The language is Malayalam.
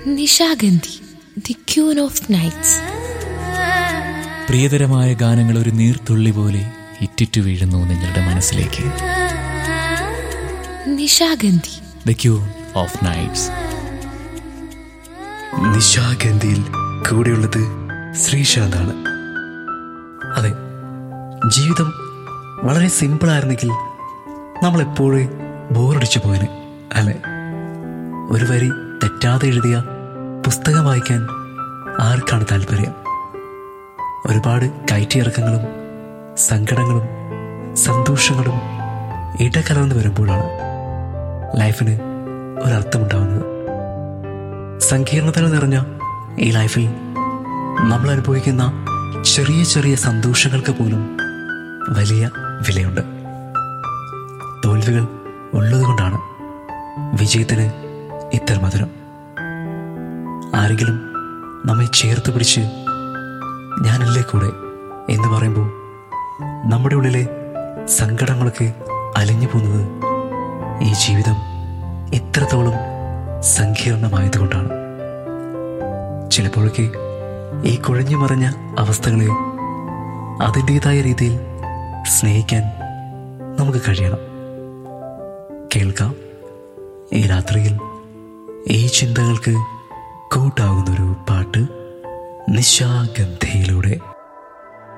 Nishagandhi the queen of nights പ്രിയതരമായ ഗാനങ്ങൾ ഒരു നീർത്തുള്ളി പോലെ ഇറ്റിറ്റു വീഴുന്നു നിങ്ങളുടെ മനസ്സിലേക്ക് Nishagandhi the queen of nights നിശാഗന്ധിയിൽ കൂടെയുള്ളത് ശ്രീശാന്താണ് അതെ ജീവിതം വളരെ സിമ്പിളായിരുന്നെങ്കിൽ നമ്മൾ എപ്പോഴും ബോറടിച്ചു പോയന് അല്ലെ ഒരു വരി തെറ്റാതെ എഴുതിയ പുസ്തകം വായിക്കാൻ ആർക്കാണ് താല്പര്യം ഒരുപാട് കയറ്റിയിറക്കങ്ങളും സങ്കടങ്ങളും സന്തോഷങ്ങളും ഇടകലർന്ന് വരുമ്പോഴാണ് ലൈഫിന് ഒരർത്ഥമുണ്ടാവുന്നത് സങ്കീർണതകൾ നിറഞ്ഞ ഈ ലൈഫിൽ നമ്മൾ അനുഭവിക്കുന്ന ചെറിയ ചെറിയ സന്തോഷങ്ങൾക്ക് പോലും വലിയ വിലയുണ്ട് തോൽവികൾ ഉള്ളതുകൊണ്ടാണ് വിജയത്തിന് ഇത്ര മധുരം ആരെങ്കിലും നമ്മെ ചേർത്ത് പിടിച്ച് ഞാനല്ലേ കൂടെ എന്ന് പറയുമ്പോൾ നമ്മുടെ ഉള്ളിലെ സങ്കടങ്ങളൊക്കെ അലിഞ്ഞു പോകുന്നത് ഈ ജീവിതം ഇത്രത്തോളം സങ്കീർണമായതുകൊണ്ടാണ് ചിലപ്പോഴൊക്കെ ഈ കുഴഞ്ഞു മറിഞ്ഞ അവസ്ഥകളെ അതിൻ്റെതായ രീതിയിൽ സ്നേഹിക്കാൻ നമുക്ക് കഴിയണം കേൾക്കാം ഈ രാത്രിയിൽ ഈ ചിന്തകൾക്ക് കൂട്ടാകുന്നൊരു പാട്ട് നിശാഗന്ധയിലൂടെ